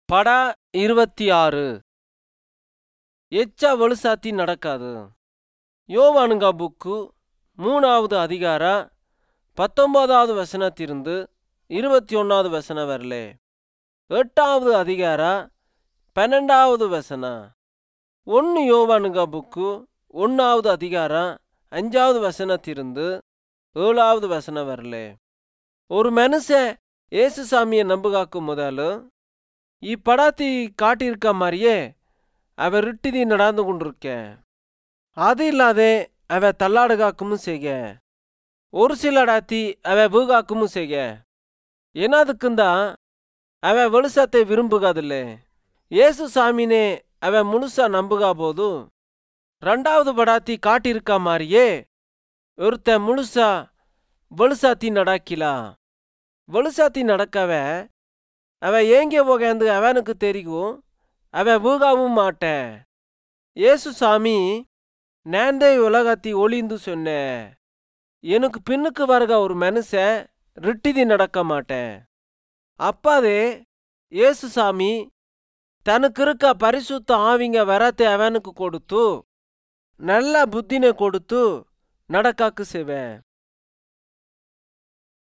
ಪಡ இருபத்தி எச்ச வலுசாத்தி நடக்காது யோவானுங்க புக்கு மூணாவது அதிகார பத்தொன்பதாவது வசனத்திலிருந்து இருபத்தி ஒன்றாவது வசனம் வரலே எட்டாவது அதிகார பன்னெண்டாவது வசனம் ஒன்று யோவானுங்க புக்கு ஒன்றாவது அதிகாரம் அஞ்சாவது வசனத்திலிருந்து ஏழாவது வசனம் வரலே ஒரு மனுஷன் ஏசுசாமியை நம்புகாக்கும் முதல் இப்படத்தை காட்டியிருக்க மாதிரியே அவ ரிட்டிதி நடந்து கொண்டிருக்கேன் அது இல்லாதே அவ தள்ளாடுகாக்குமும் செய்க ஒரு சில டாத்தி அவ பூகாக்குமும் செய்க என்னதுக்குந்தான் அவ வெளிசத்தை விரும்புகாதில்ல ஏசு சாமினே அவ முழுசா நம்புகா போதும் ரெண்டாவது படாத்தி காட்டியிருக்க மாதிரியே ஒருத்த முழுசா வெளிசாத்தி நடக்கிலா வெளிசாத்தி நடக்கவ அவ ஏங்கே போகந்து அவனுக்கு தெரியும் அவ பூகாவும் மாட்டேன் ஏசு சாமி நேந்தே உலகத்தி ஒளிந்து சொன்ன எனக்கு பின்னுக்கு வருக ஒரு மனுஷன் ரிட்டிதி நடக்க மாட்டேன் அப்பாதே ஏசு சாமி தனக்கு இருக்க பரிசுத்த ஆவிங்க வரத்தை அவனுக்கு கொடுத்து நல்ல புத்தினை கொடுத்து நடக்காக்கு செய்வேன்